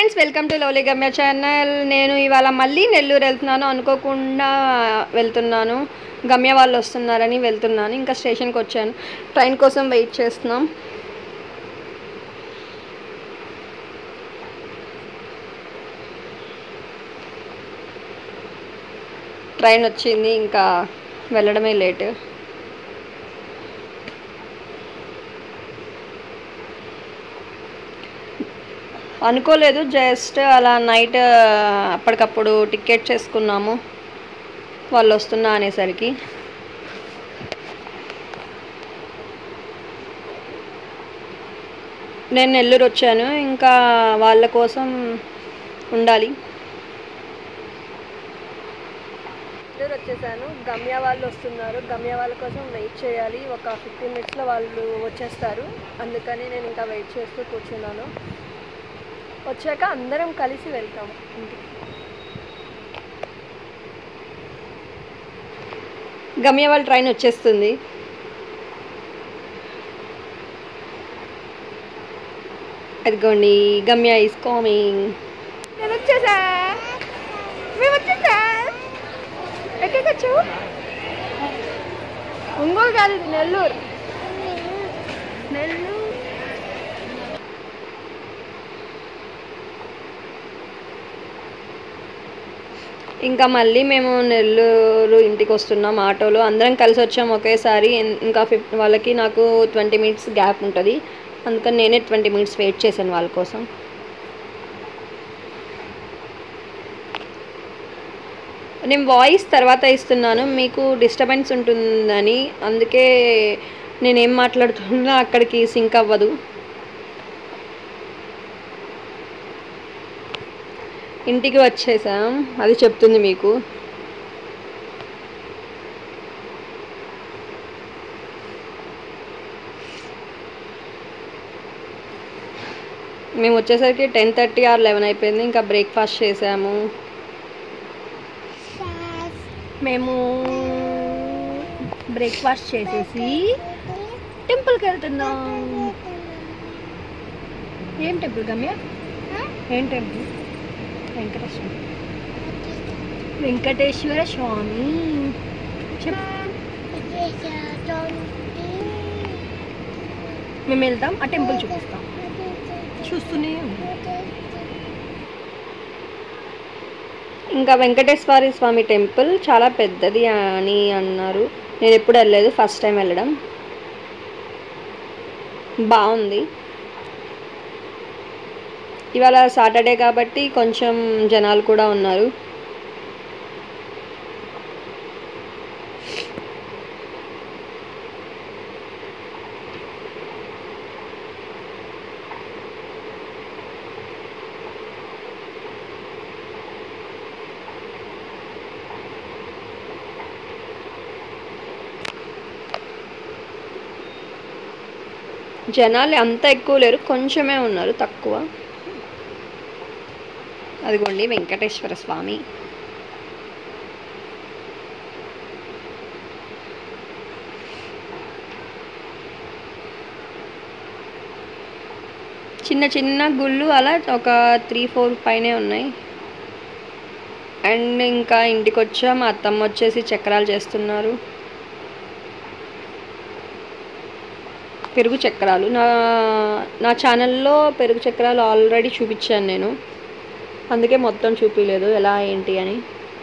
Friends welcome to lovely Gamya channel నేను ఇవాళ మళ్ళీ నెల్లూరు వెళ్తున్నాను అనుకోకుండా వెళ్తున్నాను గమ్య వాళ్ళు వస్తున్నారని వెళ్తున్నాను ఇంకా స్టేషన్కి వచ్చాను ట్రైన్ కోసం వెయిట్ చేస్తున్నాం ట్రైన్ వచ్చింది ఇంకా వెళ్ళడమే లేట్ అనుకోలేదు జస్ట్ అలా నైట్ అప్పటికప్పుడు టికెట్ చేసుకున్నాము వాళ్ళు వస్తున్నా అనేసరికి నేను నెల్లూరు వచ్చాను ఇంకా వాళ్ళ కోసం ఉండాలి నెల్లూరు వచ్చేసాను గమ్య వాళ్ళు వస్తున్నారు గమ్య వాళ్ళ కోసం వెయిట్ చేయాలి ఒక ఫిఫ్టీన్ మినిట్స్లో వాళ్ళు వచ్చేస్తారు అందుకని నేను ఇంకా వెయిట్ చేస్తూ కూర్చున్నాను వచ్చాక అందరం కలిసి వెళ్తాం ఇంటికి గమ్య వాళ్ళ ట్రైన్ వచ్చేస్తుంది అదిగోండి గమ్య ఈస్ కామింగ్ నేను వచ్చేసా మేము వచ్చేసా ఎక్కడికి వచ్చావు ఒంగోలు కాదు ఇది నెల్లూరు నెల్లూరు ఇంకా మళ్ళీ మేము నెల్లూరు ఇంటికి వస్తున్నాం ఆటోలో అందరం కలిసి వచ్చాం ఒకేసారి ఇం- ఇంకా ఫిఫ్ వాళ్ళకి నాకు ట్వంటీ మినిట్స్ గ్యాప్ ఉంటుంది అందుకని నేనే ట్వంటీ మినిట్స్ వెయిట్ చేశాను వాళ్ళ కోసం నేను వాయిస్ తర్వాత ఇస్తున్నాను మీకు డిస్టర్బెన్స్ ఉంటుందని అందుకే నేనేం మాట్లాడుతున్నా అక్కడికి సింక్ అవ్వదు ఇంటికి వచ్చేసాం అది చెప్తుంది మీకు మేము వచ్చేసరికి టెన్ థర్టీ ఆర్ లెవెన్ అయిపోయింది ఇంకా బ్రేక్ఫాస్ట్ చేసాము మేము బ్రేక్ఫాస్ట్ చేసేసి టెంపుల్కి వెళ్తున్నాం ఏం టెంపుల్ గమ్య ఏం టెంపుల్ వెంకటేశ్వర వెంకటేశ్వర స్వామి చెప్ మేము వెళ్తాం ఆ టెంపుల్ చూపిస్తాం చూస్తూనే ఉన్నాం. ఇంకా వెంకటేశ్వర స్వామి టెంపుల్ చాలా పెద్దది అని అన్నారు నేను ఎప్పుడు వెళ్ళలేదు ఫస్ట్ టైం వెళ్ళడం బాగుంది ఇవాళ సాటర్డే కాబట్టి కొంచెం జనాలు కూడా ఉన్నారు జనాలు అంత ఎక్కువ లేరు కొంచెమే ఉన్నారు తక్కువ అదిగోండి వెంకటేశ్వర స్వామి చిన్న చిన్న గుళ్ళు అలా ఒక త్రీ ఫోర్ పైనే ఉన్నాయి అండ్ ఇంకా ఇంటికి వచ్చా మా అత్తమ్మ వచ్చేసి చక్రాలు చేస్తున్నారు పెరుగు చక్రాలు నా నా ఛానల్లో పెరుగు చక్రాలు ఆల్రెడీ చూపించాను నేను అందుకే మొత్తం చూపించలేదు ఎలా ఏంటి అని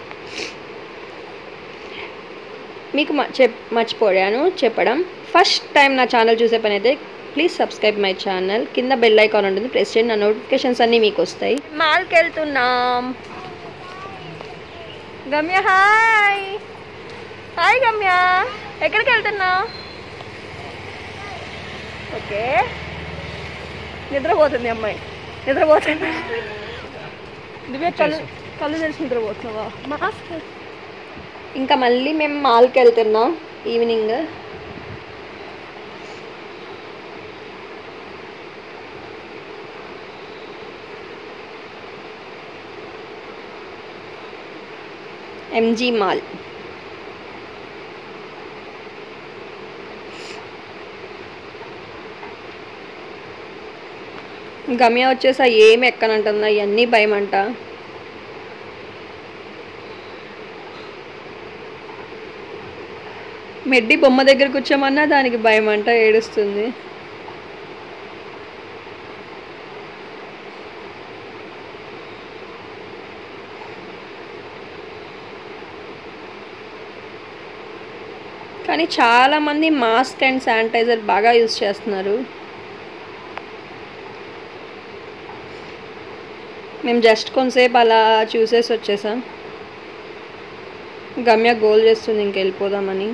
మీకు మ- చెప్ మర్చిపోయాను చెప్పడం ఫస్ట్ టైం నా ఛానల్ చూసే పని అయితే ప్లీజ్ సబ్స్క్రైబ్ మై ఛానల్ కింద బెల్ ఐకాన్ ఉంటుంది ప్రెస్ చేయండి నా నోటిఫికేషన్స్ అన్నీ మీకు వస్తాయి మాల్కి వెళ్తున్నాం గమ్య హాయ్ హాయ్ గమ్య ఎక్కడికి వెళ్తున్నావు ఓకే నిద్రపోతుంది అమ్మాయి నిద్రపోతుంది దివ్య కళ్ళు కళ్ళు తెరిచి నిద్రపోతున్నావా మాస్క్ ఇంకా మళ్ళీ మేము మాల్కి వెళ్తున్నాం ఈవినింగ్ ఎంజీ మాల్ గమ్య వచ్చేసి ఆ ఏమి ఎక్కనంటుంది అవన్నీ భయం అంట మెడ్డి బొమ్మ దగ్గర కూర్చోమన్నా దానికి భయం అంట ఏడుస్తుంది కానీ చాలామంది మాస్క్ అండ్ శానిటైజర్ బాగా యూజ్ చేస్తున్నారు మేము జస్ట్ కొంతసేపు అలా చూసేసి వచ్చేసాం గమ్య గోల్ చేస్తుంది ఇంకెళ్ళిపోదామని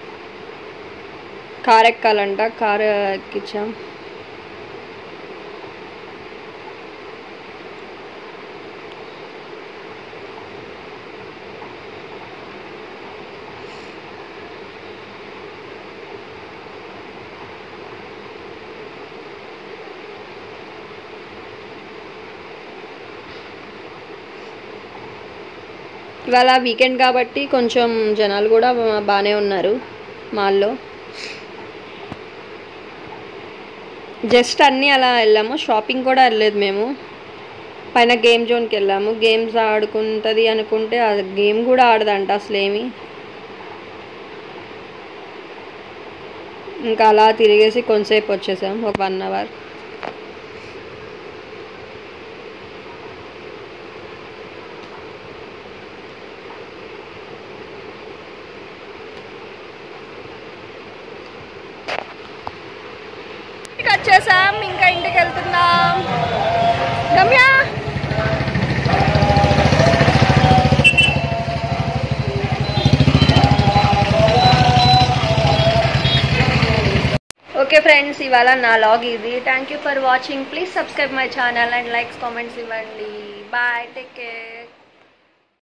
కార్ ఎక్కాలంట కార్ ఎక్కించాం ఇవాళ వీకెండ్ కాబట్టి కొంచెం జనాలు కూడా బాగానే ఉన్నారు మాల్లో జస్ట్ అన్నీ అలా వెళ్ళాము షాపింగ్ కూడా వెళ్ళలేదు మేము పైన గేమ్ జోన్కి వెళ్ళాము గేమ్స్ ఆడుకుంటుంది అనుకుంటే ఆ గేమ్ కూడా ఆడదంట అసలు ఏమి ఇంకా అలా తిరిగేసి కొంతసేపు వచ్చేసాం ఒక వన్ అవర్ ఇంటికి వచ్చేసాం ఇంకా ఇంటికి వెళ్తున్నాం గమ్య ఓకే ఫ్రెండ్స్ ఇవాళ నా లాగ్ ఇది thank you for watching please subscribe my channel and likes comments ఇవ్వండి బాయ్ టేక్ కేర్